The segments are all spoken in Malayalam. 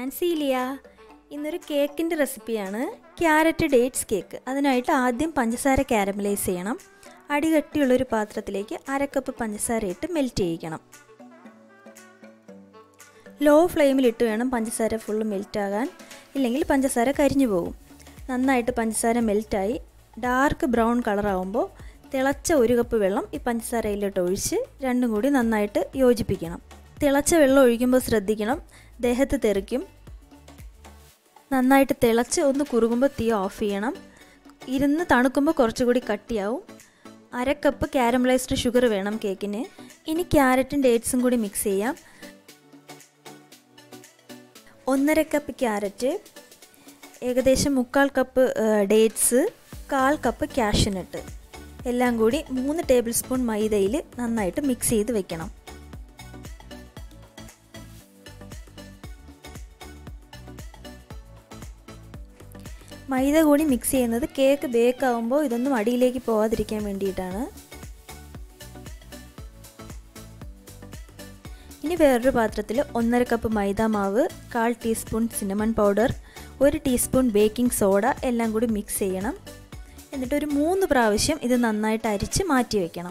ഞാൻ സീലിയ ഇന്നൊരു കേക്കിൻ്റെ റെസിപ്പിയാണ് ക്യാരറ്റ് ഡേറ്റ്സ് കേക്ക് അതിനായിട്ട് ആദ്യം പഞ്ചസാര കാരമലൈസ് ചെയ്യണം അടികട്ടിയുള്ളൊരു പാത്രത്തിലേക്ക് അര കപ്പ് പഞ്ചസാര ഇട്ട് മെൽറ്റ് ചെയ്യിക്കണം ലോ ഫ്ലെയിമിലിട്ട് വേണം പഞ്ചസാര ഫുള്ള് മെൽറ്റാകാൻ ഇല്ലെങ്കിൽ പഞ്ചസാര കരിഞ്ഞു പോകും നന്നായിട്ട് പഞ്ചസാര മെൽറ്റായി ഡാർക്ക് ബ്രൗൺ കളറാകുമ്പോൾ തിളച്ച ഒരു കപ്പ് വെള്ളം ഈ പഞ്ചസാരയിലോട്ട് ഒഴിച്ച് രണ്ടും കൂടി നന്നായിട്ട് യോജിപ്പിക്കണം തിളച്ച വെള്ളം ഒഴിക്കുമ്പോൾ ശ്രദ്ധിക്കണം ദേഹത്ത് തെറിക്കും നന്നായിട്ട് തിളച്ച് ഒന്ന് കുറുകുമ്പോൾ തീ ഓഫ് ചെയ്യണം ഇരുന്ന് തണുക്കുമ്പോൾ കുറച്ചുകൂടി കട്ടിയാവും അര കപ്പ് കാരമലൈസ്ഡ് ഷുഗർ വേണം കേക്കിന് ഇനി ക്യാരറ്റും ഡേറ്റ്സും കൂടി മിക്സ് ചെയ്യാം ഒന്നര കപ്പ് ക്യാരറ്റ് ഏകദേശം മുക്കാൽ കപ്പ് ഡേറ്റ്സ് കാൽ കപ്പ് കാഷ്യനട്ട് എല്ലാം കൂടി മൂന്ന് ടേബിൾ സ്പൂൺ മൈദയിൽ നന്നായിട്ട് മിക്സ് ചെയ്ത് വെക്കണം മൈദ കൂടി മിക്സ് ചെയ്യുന്നത് കേക്ക് ബേക്ക് ആകുമ്പോൾ ഇതൊന്നും അടിയിലേക്ക് പോകാതിരിക്കാൻ വേണ്ടിയിട്ടാണ് ഇനി വേറൊരു പാത്രത്തിൽ ഒന്നര കപ്പ് മൈദ മാവ് കാൽ ടീസ്പൂൺ സിനമൺ പൗഡർ ഒരു ടീസ്പൂൺ ബേക്കിംഗ് സോഡ എല്ലാം കൂടി മിക്സ് ചെയ്യണം എന്നിട്ട് ഒരു മൂന്ന് പ്രാവശ്യം ഇത് നന്നായിട്ട് അരിച്ച് മാറ്റി വയ്ക്കണം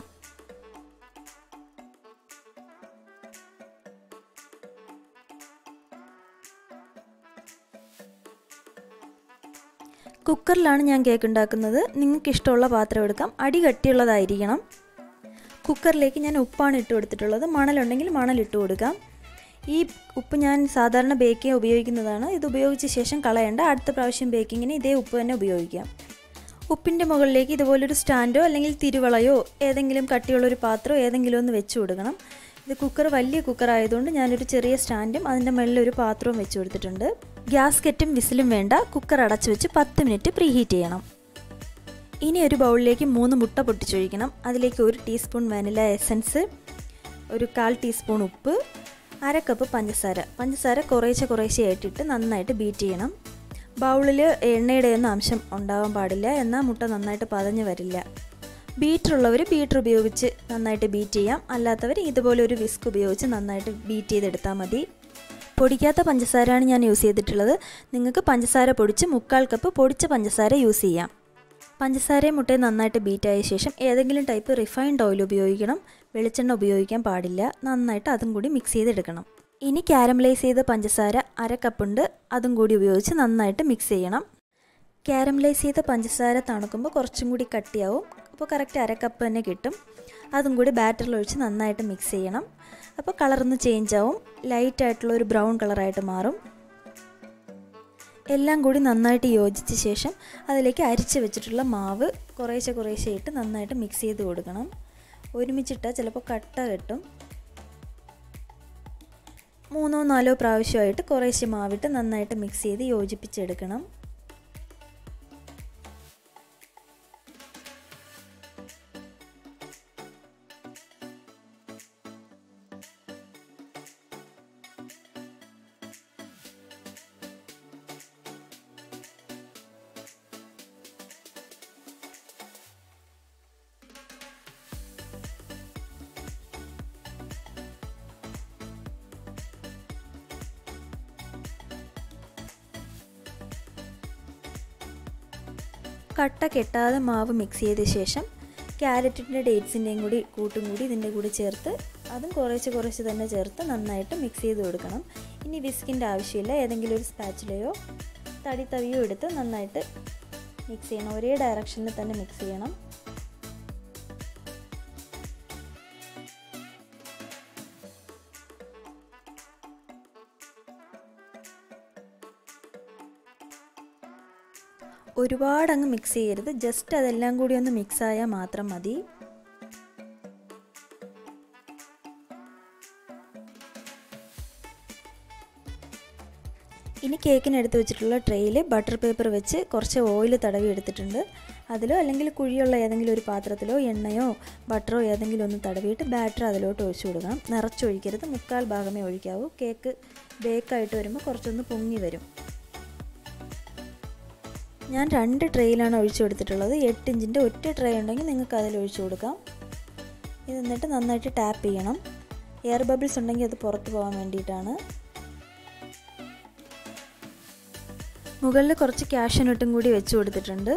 കുക്കറിലാണ് ഞാൻ കേക്ക് ഉണ്ടാക്കുന്നത് നിങ്ങൾക്ക് ഇഷ്ടമുള്ള പാത്രം എടുക്കാം അടി കട്ടിയുള്ളതായിരിക്കണം കുക്കറിലേക്ക് ഞാൻ ഉപ്പാണ് ഇട്ട് കൊടുത്തിട്ടുള്ളത് മണലുണ്ടെങ്കിൽ മണൽ ഇട്ട് കൊടുക്കാം ഈ ഉപ്പ് ഞാൻ സാധാരണ ബേക്കിംഗ് ഉപയോഗിക്കുന്നതാണ് ഇത് ഉപയോഗിച്ച ശേഷം കളയേണ്ട അടുത്ത പ്രാവശ്യം ബേക്കിങ്ങിന് ഇതേ ഉപ്പ് തന്നെ ഉപയോഗിക്കാം ഉപ്പിൻ്റെ മുകളിലേക്ക് ഇതുപോലൊരു സ്റ്റാൻഡോ അല്ലെങ്കിൽ തിരുവളയോ ഏതെങ്കിലും കട്ടിയുള്ളൊരു പാത്രമോ ഏതെങ്കിലും ഒന്ന് വെച്ച് കൊടുക്കണം ഇത് കുക്കർ വലിയ കുക്കർ ആയതുകൊണ്ട് ഞാനൊരു ചെറിയ സ്റ്റാൻഡും അതിൻ്റെ മുകളിൽ ഒരു പാത്രവും വെച്ച് കൊടുത്തിട്ടുണ്ട് ഗ്യാസ് കെറ്റും വിസിലും വേണ്ട കുക്കർ അടച്ചു വെച്ച് പത്ത് മിനിറ്റ് പ്രീ ഹീറ്റ് ചെയ്യണം ഇനി ഒരു ബൗളിലേക്ക് മൂന്ന് മുട്ട പൊട്ടിച്ചൊഴിക്കണം അതിലേക്ക് ഒരു ടീസ്പൂൺ വാനില എസൻസ് ഒരു കാൽ ടീസ്പൂൺ ഉപ്പ് അര കപ്പ് പഞ്ചസാര പഞ്ചസാര കുറേശ്ശെ കുറേശ്ശെ ആയിട്ടിട്ട് നന്നായിട്ട് ബീറ്റ് ചെയ്യണം ബൗളിൽ എണ്ണയുടെ ഒന്നും അംശം ഉണ്ടാവാൻ പാടില്ല എന്നാൽ മുട്ട നന്നായിട്ട് പതഞ്ഞ് വരില്ല ബീറ്റർ ഉള്ളവർ ബീറ്റർ ഉപയോഗിച്ച് നന്നായിട്ട് ബീറ്റ് ചെയ്യാം അല്ലാത്തവർ ഇതുപോലെ ഒരു വിസ്ക് ഉപയോഗിച്ച് നന്നായിട്ട് ബീറ്റ് ചെയ്തെടുത്താൽ മതി പൊടിക്കാത്ത പഞ്ചസാരയാണ് ഞാൻ യൂസ് ചെയ്തിട്ടുള്ളത് നിങ്ങൾക്ക് പഞ്ചസാര പൊടിച്ച് മുക്കാൽ കപ്പ് പൊടിച്ച പഞ്ചസാര യൂസ് ചെയ്യാം പഞ്ചസാരയും മുട്ടയും നന്നായിട്ട് ബീറ്റായ ശേഷം ഏതെങ്കിലും ടൈപ്പ് റിഫൈൻഡ് ഓയിൽ ഉപയോഗിക്കണം വെളിച്ചെണ്ണ ഉപയോഗിക്കാൻ പാടില്ല നന്നായിട്ട് അതും കൂടി മിക്സ് ചെയ്തെടുക്കണം ഇനി കാരമലൈസ് ചെയ്ത പഞ്ചസാര അര കപ്പുണ്ട് അതും കൂടി ഉപയോഗിച്ച് നന്നായിട്ട് മിക്സ് ചെയ്യണം കാരമലൈസ് ചെയ്ത പഞ്ചസാര തണുക്കുമ്പോൾ കുറച്ചും കൂടി കട്ടിയാവും അപ്പോൾ കറക്റ്റ് അര കപ്പ് തന്നെ കിട്ടും അതും കൂടി ബാറ്ററിൽ ഒഴിച്ച് നന്നായിട്ട് മിക്സ് ചെയ്യണം അപ്പോൾ കളറൊന്ന് ചേഞ്ച് ആവും ലൈറ്റ് ആയിട്ടുള്ള ഒരു ബ്രൗൺ കളറായിട്ട് മാറും എല്ലാം കൂടി നന്നായിട്ട് യോജിച്ച ശേഷം അതിലേക്ക് അരിച്ച് വെച്ചിട്ടുള്ള മാവ് കുറേശ്ശെ കുറേശ്ശെ ഇട്ട് നന്നായിട്ട് മിക്സ് ചെയ്ത് കൊടുക്കണം ഒരുമിച്ചിട്ടാൽ ചിലപ്പോൾ കട്ട കെട്ടും മൂന്നോ നാലോ പ്രാവശ്യമായിട്ട് കുറേശ്ശെ മാവിട്ട് നന്നായിട്ട് മിക്സ് ചെയ്ത് യോജിപ്പിച്ചെടുക്കണം കട്ട കെട്ടാതെ മാവ് മിക്സ് ചെയ്ത ശേഷം ക്യാരറ്റിൻ്റെ ഡേറ്റ്സിൻ്റെയും കൂടി കൂട്ടും കൂടി ഇതിൻ്റെ കൂടി ചേർത്ത് അതും കുറേശ്ശെ കുറേശ്ശെ തന്നെ ചേർത്ത് നന്നായിട്ട് മിക്സ് ചെയ്ത് കൊടുക്കണം ഇനി വിസ്കിൻ്റെ ആവശ്യമില്ല ഏതെങ്കിലും ഒരു സ്പാച്ചിലയോ തടി തവിയോ എടുത്ത് നന്നായിട്ട് മിക്സ് ചെയ്യണം ഒരേ ഡയറക്ഷനിൽ തന്നെ മിക്സ് ചെയ്യണം ഒരുപാട് അങ്ങ് മിക്സ് ചെയ്യരുത് ജസ്റ്റ് അതെല്ലാം കൂടി ഒന്ന് മിക്സ് ആയാൽ മാത്രം മതി ഇനി കേക്കിന് എടുത്ത് വെച്ചിട്ടുള്ള ട്രെയിൽ ബട്ടർ പേപ്പർ വെച്ച് കുറച്ച് ഓയിൽ തടവി എടുത്തിട്ടുണ്ട് അതിലോ അല്ലെങ്കിൽ കുഴിയുള്ള ഏതെങ്കിലും ഒരു പാത്രത്തിലോ എണ്ണയോ ബട്ടറോ ഏതെങ്കിലും ഒന്ന് തടവിയിട്ട് ബാറ്റർ അതിലോട്ട് ഒഴിച്ചു കൊടുക്കണം നിറച്ചൊഴിക്കരുത് മുക്കാൽ ഭാഗമേ ഒഴിക്കാവൂ കേക്ക് ബേക്കായിട്ട് വരുമ്പോൾ കുറച്ചൊന്ന് പൊങ്ങി വരും ഞാൻ രണ്ട് ട്രേയിലാണ് ഒഴിച്ചു കൊടുത്തിട്ടുള്ളത് എട്ട് ഇഞ്ചിൻ്റെ ഒറ്റ ട്രേ ഉണ്ടെങ്കിൽ നിങ്ങൾക്ക് അതിൽ ഒഴിച്ചു കൊടുക്കാം ഇത് എന്നിട്ട് നന്നായിട്ട് ടാപ്പ് ചെയ്യണം എയർ ബബിൾസ് ഉണ്ടെങ്കിൽ അത് പുറത്ത് പോകാൻ വേണ്ടിയിട്ടാണ് മുകളിൽ കുറച്ച് ക്യാഷ്യനട്ടും കൂടി വെച്ച് കൊടുത്തിട്ടുണ്ട്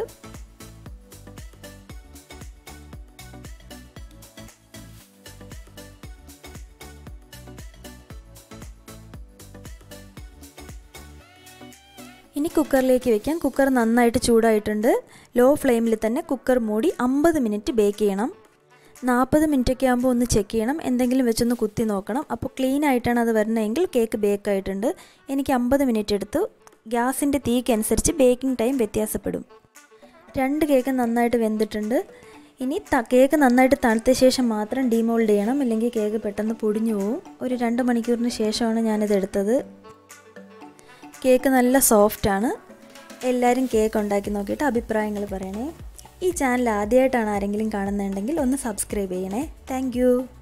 ഇനി കുക്കറിലേക്ക് വെക്കാം കുക്കർ നന്നായിട്ട് ചൂടായിട്ടുണ്ട് ലോ ഫ്ലെയിമിൽ തന്നെ കുക്കർ മൂടി അമ്പത് മിനിറ്റ് ബേക്ക് ചെയ്യണം നാൽപ്പത് മിനിറ്റൊക്കെ ആകുമ്പോൾ ഒന്ന് ചെക്ക് ചെയ്യണം എന്തെങ്കിലും വെച്ചൊന്ന് കുത്തി നോക്കണം അപ്പോൾ ക്ലീൻ ആയിട്ടാണ് അത് വരുന്നതെങ്കിൽ കേക്ക് ബേക്ക് ആയിട്ടുണ്ട് എനിക്ക് അമ്പത് മിനിറ്റ് എടുത്തു ഗ്യാസിൻ്റെ തീക്കനുസരിച്ച് ബേക്കിംഗ് ടൈം വ്യത്യാസപ്പെടും രണ്ട് കേക്ക് നന്നായിട്ട് വെന്തിട്ടുണ്ട് ഇനി കേക്ക് നന്നായിട്ട് തണുത്ത ശേഷം മാത്രം ഡീമോൾഡ് ചെയ്യണം അല്ലെങ്കിൽ കേക്ക് പെട്ടെന്ന് പൊടിഞ്ഞു പോവും ഒരു രണ്ട് മണിക്കൂറിന് ശേഷമാണ് ഞാനിത് എടുത്തത് കേക്ക് നല്ല സോഫ്റ്റാണ് എല്ലാവരും കേക്ക് ഉണ്ടാക്കി നോക്കിയിട്ട് അഭിപ്രായങ്ങൾ പറയണേ ഈ ചാനൽ ആദ്യമായിട്ടാണ് ആരെങ്കിലും കാണുന്നുണ്ടെങ്കിൽ ഒന്ന് സബ്സ്ക്രൈബ് ചെയ്യണേ താങ്ക്